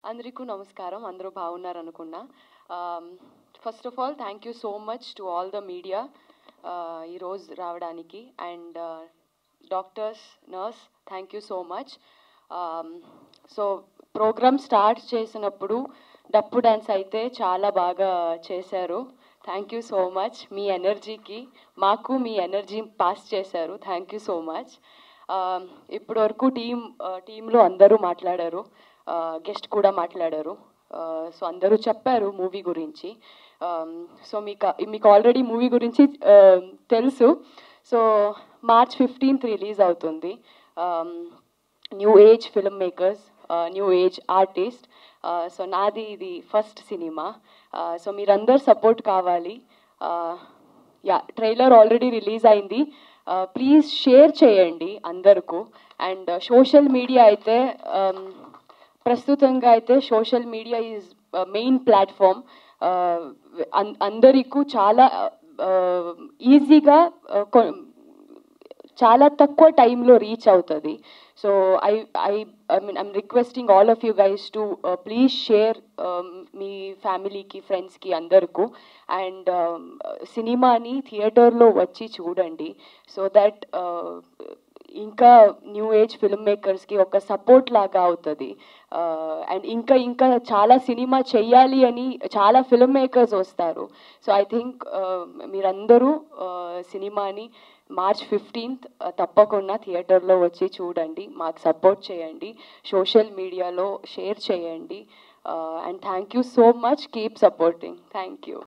అందరికీ నమస్కారం అందరూ బాగున్నారు అనుకున్నా first of all thank you so much to all the media ఈరోజు రావడానికి and doctors nurse thank you so much so programme start చేసినప్పుడు డప్పు డ్యాన్స్ అయితే చాలా బాగా చేశారు థ్యాంక్ యూ సో మచ్ మీ ఎనర్జీకి మాకు మీ ఎనర్జీ పాస్ చేశారు థ్యాంక్ యూ సో మచ్ ఇప్పటి వరకు టీం టీంలో అందరూ మాట్లాడారు గెస్ట్ కూడా మాట్లాడారు సో అందరూ చెప్పారు మూవీ గురించి సో మీకు మీకు ఆల్రెడీ మూవీ గురించి తెలుసు సో మార్చ్ ఫిఫ్టీన్త్ రిలీజ్ అవుతుంది new age film makers new age artist so నాది ఇది ఫస్ట్ సినిమా సో మీరందరు సపోర్ట్ కావాలి యా ట్రైలర్ ఆల్రెడీ రిలీజ్ అయింది ప్లీజ్ షేర్ చేయండి అందరికీ అండ్ సోషల్ మీడియా అయితే ప్రస్తుతంగా అయితే social media is main platform అందరికీ చాలా ఈజీగా చాలా తక్కువ టైంలో రీచ్ అవుతుంది so I I I mean I'm requesting all of you guys to please share మీ ఫ్యామిలీకి ఫ్రెండ్స్కి అందరికీ అండ్ సినిమాని థియేటర్లో వచ్చి చూడండి సో దట్ ఇంకా న్యూ ఏజ్ ఫిల్మ్ మేకర్స్కి ఒక సపోర్ట్ లాగా అవుతుంది అండ్ ఇంకా ఇంకా చాలా సినిమా చెయ్యాలి అని చాలా ఫిల్మ్ మేకర్స్ వస్తారు సో ఐ థింక్ మీరందరూ సినిమాని మార్చ్ ఫిఫ్టీన్త్ తప్పకుండా థియేటర్లో వచ్చి చూడండి మాకు సపోర్ట్ చేయండి సోషల్ మీడియాలో షేర్ చేయండి and thank you so much keep supporting thank you